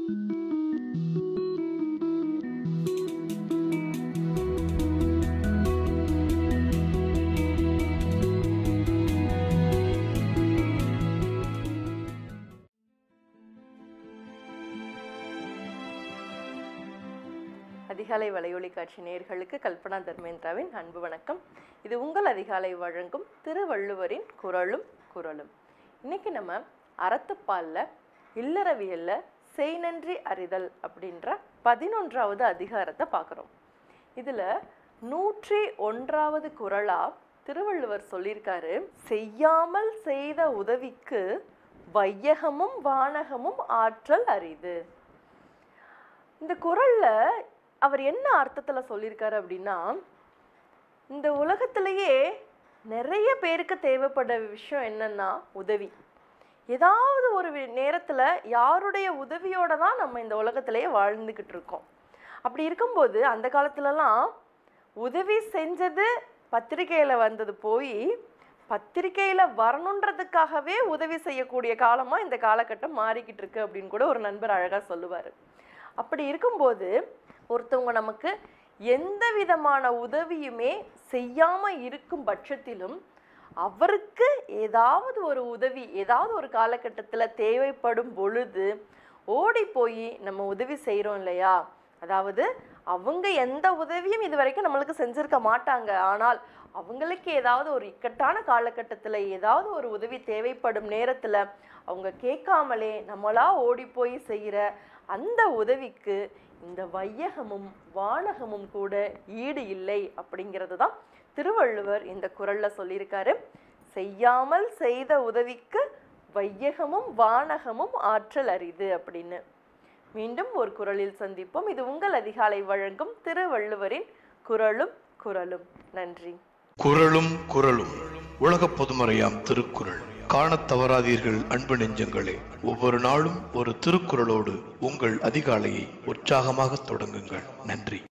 அதிகாலை வலையொலி காட்சி நேயர்களுக்கு கல்பனா தர்மேந்திராவின் அன்பு வணக்கம் இது உங்கள் அதிகாலை வழங்கும் திருவள்ளுவரின் குரலும் குரலும் இன்னைக்கு நம்ம அறத்துப்பால்ல இல்லறவியல்ல செய் நன்றி அறிதல் அப்படின்ற பதினொன்றாவது அதிகாரத்தை பார்க்குறோம் இதுல நூற்றி ஒன்றாவது குரலா திருவள்ளுவர் சொல்லியிருக்காரு செய்யாமல் செய்த உதவிக்கு வையகமும் வானகமும் ஆற்றல் அரிது இந்த குரல்ல அவர் என்ன அர்த்தத்துல சொல்லியிருக்காரு அப்படின்னா இந்த உலகத்திலேயே நிறைய பேருக்கு தேவைப்பட விஷயம் என்னன்னா உதவி ஏதாவது ஒரு வி- நேரத்துல யாருடைய உதவியோட தான் நம்ம இந்த உலகத்திலேயே வாழ்ந்துக்கிட்டு இருக்கோம் அப்படி இருக்கும்போது அந்த காலத்துலலாம் உதவி செஞ்சது பத்திரிக்கையில வந்தது போய் பத்திரிக்கையில வரணுன்றதுக்காகவே உதவி செய்யக்கூடிய காலமா இந்த காலகட்டம் மாறிக்கிட்டு இருக்கு அப்படின்னு கூட ஒரு நண்பர் அழகா சொல்லுவாரு அப்படி இருக்கும்போது ஒருத்தவங்க நமக்கு எந்த விதமான உதவியுமே செய்யாம இருக்கும் பட்சத்திலும் அவருக்கு ஏதாவது ஒரு உதவி ஏதாவது ஒரு காலகட்டத்துல தேவைப்படும் பொழுது ஓடி போய் நம்ம உதவி செய்றோம் இல்லையா அதாவது அவங்க எந்த உதவியும் இது வரைக்கும் நம்மளுக்கு செஞ்சிருக்க மாட்டாங்க ஆனால் அவங்களுக்கு ஏதாவது ஒரு இக்கட்டான காலகட்டத்துல ஏதாவது ஒரு உதவி தேவைப்படும் நேரத்துல அவங்க கேட்காமலே நம்மளா ஓடி போய் செய்யற அந்த உதவிக்கு இந்த வையகமும் வானகமும் கூட ஈடு இல்லை அப்படிங்கிறது தான் திருவள்ளுவர் இந்த குறள்ல சொல்லியிருக்காரு செய்யாமல் செய்த உதவிக்கு வையகமும் வானகமும் ஆற்றல் அரிது அப்படின்னு மீண்டும் ஒரு குறளில் சந்திப்போம் இது உங்கள் அதிகாலை வழங்கும் திருவள்ளுவரின் குறளும் குறளும் நன்றி குறளும் குறளும் உலக பொதுமறையாம் திருக்குறள் காணத் தவறாதீர்கள் அன்பு நெஞ்சங்களே ஒவ்வொரு நாளும் ஒரு திருக்குறளோடு உங்கள் அதிகாலையை உற்சாகமாக தொடங்குங்கள் நன்றி